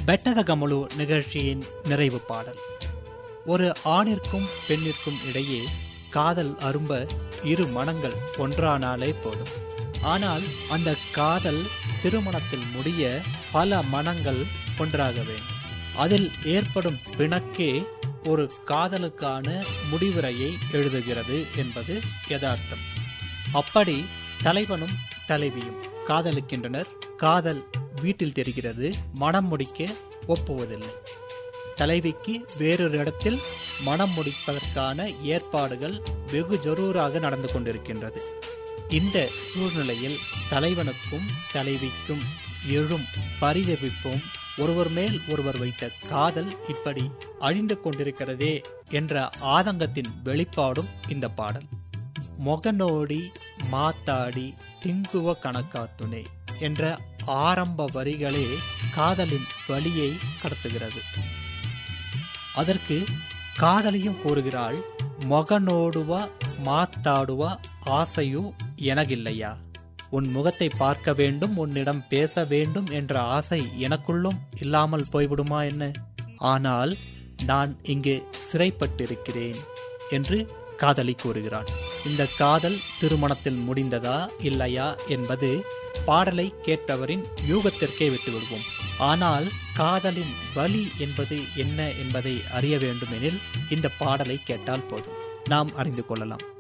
பெட்டத கமலு நிகழ்ச்சியின் நிறைவு பாடல் ஒரு ஆணிற்கும் பெண்ணிற்கும் இடையே காதல் அரும்ப இரு மனங்கள் ஒன்றானாலே போதும் ஆனால் அந்த காதல் திருமணத்தில் முடிய பல மனங்கள் ஒன்றாக வேண்டும் அதில் ஏற்படும் பிணக்கே ஒரு காதலுக்கான முடிவுரையை எழுதுகிறது என்பது யதார்த்தம் அப்படி தலைவனும் தலைவியும் காதலிக்கின்றனர் காதல் வீட்டில் தெரிகிறது மனம் முடிக்க ஒப்புவதில்லை தலைவிக்கு வேறொரு இடத்தில் மனம் முடிப்பதற்கான ஏற்பாடுகள் வெகு ஜரூராக நடந்து கொண்டிருக்கின்றது இந்த சூழ்நிலையில் தலைவனுக்கும் தலைவிக்கும் எழும் பரிதவிப்பும் ஒருவர் மேல் ஒருவர் வைத்த காதல் இப்படி அழிந்து கொண்டிருக்கிறதே என்ற ஆதங்கத்தின் வெளிப்பாடும் இந்த பாடல் மொகனோடி மாத்தாடி திங்குவ கணக்காத்துணே என்ற ஆரம்ப வரிகளே காதலின் வழியை கடத்துகிறது அதற்கு காதலியும் கூறுகிறாள் மொகனோடுவா மாத்தாடுவா ஆசையோ எனகில்லையா உன் முகத்தை பார்க்க வேண்டும் உன்னிடம் பேச வேண்டும் என்ற ஆசை எனக்குள்ளும் இல்லாமல் போய்விடுமா என்ன ஆனால் நான் இங்கே சிறைப்பட்டிருக்கிறேன் என்று காதலி கூறுகிறாள் இந்த காதல் திருமணத்தில் முடிந்ததா இல்லையா என்பது பாடலை கேட்பவரின் யூகத்திற்கே விட்டுவிடுவோம் ஆனால் காதலின் வலி என்பது என்ன என்பதை அறிய வேண்டுமெனில் இந்த பாடலை கேட்டால் போதும் நாம் அறிந்து கொள்ளலாம்